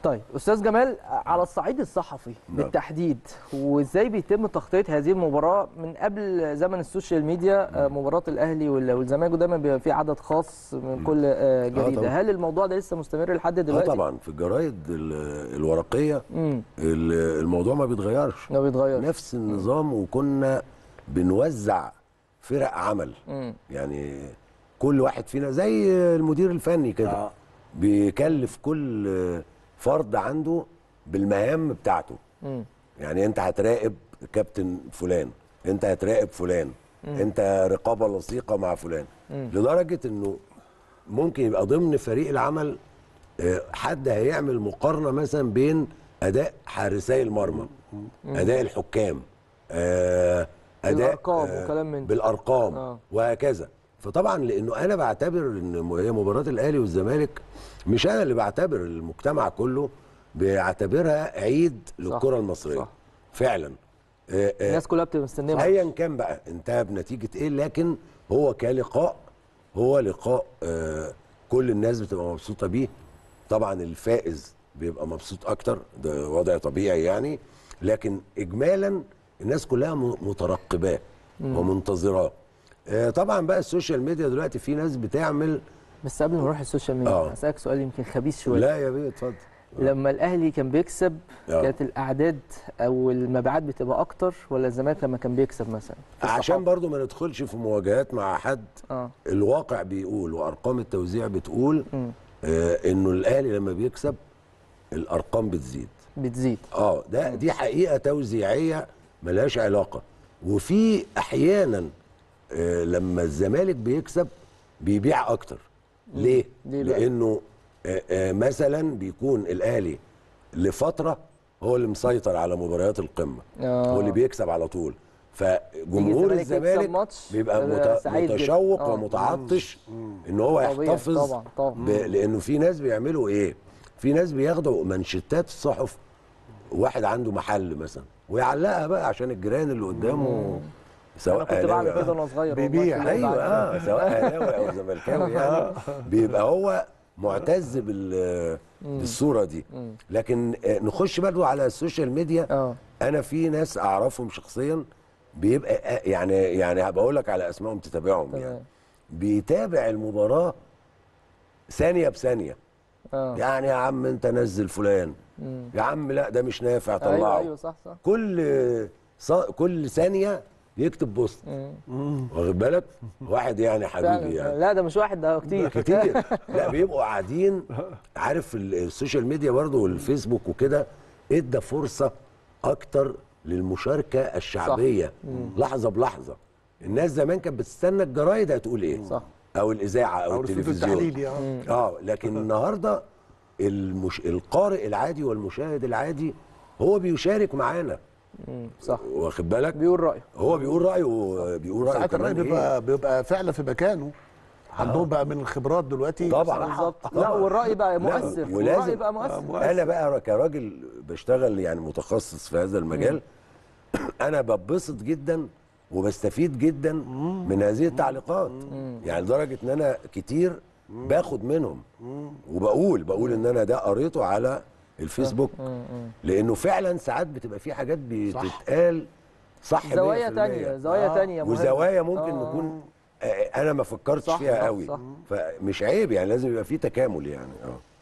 طيب استاذ جمال على الصعيد الصحفي نعم. بالتحديد وازاي بيتم تغطيه هذه المباراه من قبل زمن السوشيال ميديا آه، مباراه الاهلي وال- والزمالك ودايما بيبقى في عدد خاص من كل آه، جريده طبعا. هل الموضوع ده لسه مستمر لحد اه دلوقتي طبعا في الجرايد ال- الورقيه امم ال- الموضوع ما بيتغيرش ما بيتغير نفس النظام وكنا بنوزع فرق عمل امم يعني كل واحد فينا زي المدير الفني كده آه. بيكلف كل فرد عنده بالمهام بتاعته امم يعني انت هتراقب كابتن فلان انت هتراقب فلان انت رقابه لصيقه مع فلان لدرجه انه ممكن يبقى ضمن فريق العمل آه، حد هيعمل مقارنه مثلا بين اداء حارسي المرمى اداء الحكام آه، اداء بالأرقام وكلام من ده. بالارقام آه. وهكذا فطبعا لانه انا بعتبر ان م- هي مباراه الاهلي والزمالك مش انا اللي بعتبر المجتمع كله بيعتبرها عيد للكره المصريه صح. فعلا آه، آه، الناس كلها بتبقى مستنيه ايا كان بقى انتهى بنتيجه ايه لكن هو كلقاء هو لقاء آه كل الناس بتبقى مبسوطه بيه طبعا الفائز بيبقى مبسوط اكتر ده وضع طبيعي يعني لكن اجمالا الناس كلها م- مترقباه ومنتظراه آه طبعا بقى السوشيال ميديا دلوقتي في ناس بتعمل بس قبل ما نروح السوشيال ميديا آه. اسالك سؤال يمكن خبيث شويه لا يا بيه اتفضل لما الاهلي كان بيكسب آه. كانت الاعداد او المبيعات بتبقى اكتر ولا الزمالك لما كان بيكسب مثلا في عشان الصحافة؟ برضو ما ندخلش في مواجهات مع حد اه الواقع بيقول وارقام التوزيع بتقول مم. آه انه الاهلي لما بيكسب الارقام بتزيد بتزيد اه ده دي حقيقه توزيعيه ملهاش علاقه وفي احيانا آه لما الزمالك بيكسب بيبيع اكتر ليه ليه بقى؟ لانه آه آه مثلا بيكون الاهلي لفتره هو اللي مسيطر على مباريات القمه آه. هو اللي بيكسب على طول فجمهور الزمالك يكسب الزمالك ماتش، بيبقى يبقى مت- سعيد جدا. متشوق آه. ومتعطش ان هو طبيعي، يحتفظ طبعا، طبعا. ب... لانه في ناس بيعملوا ايه في ناس بياخدوا منشتات الصحف واحد عنده محل مثلا ويعلقها بقى عشان الجيران اللي قدامه سواء انا كنت بعمل أهلاوي كده وانا صغير والله. بيبيع. كنت ايوه بعمل. اه سواء اهلاوي او زملكاوي يعني بيبقى هو معتز بال بالصوره دي لكن آه، نخش برضو على السوشيال ميديا اه انا في ناس اعرفهم شخصيا بيبقى آه، يعني يعني هبقى اقول لك على اسمائهم تتابعهم تمام. يعني بيتابع المباراه ثانيه بثانيه اه يعني يا عم انت نزل فلان يا عم لا ده مش نافع طلعه ايوه ايوه صح صح كل ص... كل ثانيه يكتب بوست واخد بالك واحد يعني حبيبي فعلا يعني لا ده مش واحد ده كتير كتير لا بيبقوا قاعدين عارف ال- السوشيال ميديا برضه والفيسبوك وكده ادى فرصه اكتر للمشاركه الشعبيه لحظه بلحظه الناس زمان كانت بتستنى الجرايد هتقول ايه صح. او الاذاعه او, او الصوت التلفزيون التحليلي اه اه لكن النهارده المش... القارئ العادي والمشاهد العادي هو بيشارك معانا مم، صح واخد بالك بيقول رايه هو بيقول رايه وبيقول رايه ساعات الراي كمان إيه؟ بيبقى بيبقى فعلا في مكانه عندهم بقى من الخبرات دلوقتي طبعا. بصراحة. بالظبط لا والراي بقى مؤثر ولازم- والراي بقى مؤثر انا بقى كراجل بشتغل يعني متخصص في هذا المجال انا ببسط جدا وبستفيد جدا من هذه التعليقات يعني لدرجه ان انا كتير باخد منهم وبقول بقول ان انا ده قريته على الفيسبوك لانه فعلا ساعات بتبقى في حاجات بتتقال صح زوايا 100%. تانية زوايا آه. تانية مهمة. وزوايا ممكن آه. نكون آه، انا ما فكرتش صح، فيها صح، قوي صح. فمش عيب يعني لازم يبقى في تكامل يعني اه